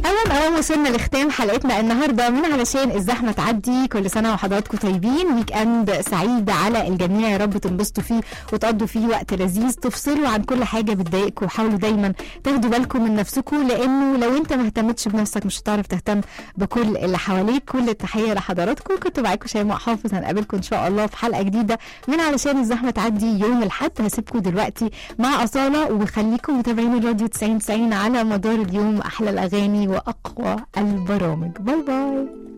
أولا أولا وصلنا لختام حلقتنا النهاردة من علشان الزحمة تعدي كل سنة وحضراتكم طيبين ويك أند سعيد على الجميع يا رب تنبسطوا فيه وتقضوا فيه وقت لذيذ تفصلوا عن كل حاجة بتضايقكم وحاولوا دايما تاخدوا بالكم من نفسكم لأنه لو أنت ما اهتمتش بنفسك مش هتعرف تهتم بكل اللي حواليك كل التحية لحضراتكم كنت معاكم شيماء حافظ هنقابلكم إن شاء الله في حلقة جديدة من علشان الزحمة تعدي يوم الأحد هسيبكم دلوقتي مع أصالة وخليكم متابعين الراديو 90 90 على مدار اليوم أحلى الأغاني وأقوى البرامج باي باي